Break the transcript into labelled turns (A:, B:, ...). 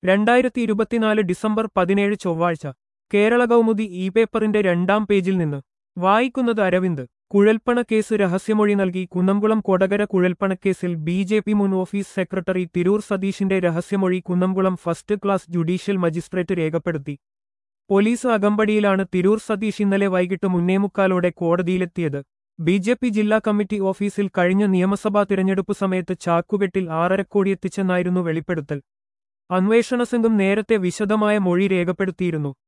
A: രണ്ടായിരത്തി ഇരുപത്തിനാല് ഡിസംബർ പതിനേഴ് ചൊവ്വാഴ്ച കേരള കൗമുദി ഇ പേപ്പറിന്റെ രണ്ടാം പേജിൽ നിന്ന് വായിക്കുന്നത് അരവിന്ദ് കുഴൽപ്പണക്കേസ് രഹസ്യമൊഴി നൽകി കുന്നംകുളം കൊടകര കുഴൽപ്പണക്കേസിൽ ബി ജെ പി മുൻ ഓഫീസ് സെക്രട്ടറി തിരൂർ സതീഷിന്റെ രഹസ്യമൊഴി Kunnamkulam first class judicial magistrate രേഖപ്പെടുത്തി പോലീസ് അകമ്പടിയിലാണ് തിരൂർ സതീഷ് ഇന്നലെ വൈകിട്ട് മുന്നേമുക്കാലോടെ കോടതിയിലെത്തിയത് ബി ജെ പി ജില്ലാ കമ്മിറ്റി ഓഫീസിൽ കഴിഞ്ഞ നിയമസഭാ തിരഞ്ഞെടുപ്പ് സമയത്ത് ചാക്കുകെട്ടിൽ ആറരക്കോടി എത്തിച്ചെന്നായിരുന്നു വെളിപ്പെടുത്തൽ അന്വേഷണ സംഘം നേരത്തെ വിശദമായ മൊഴി രേഖപ്പെടുത്തിയിരുന്നു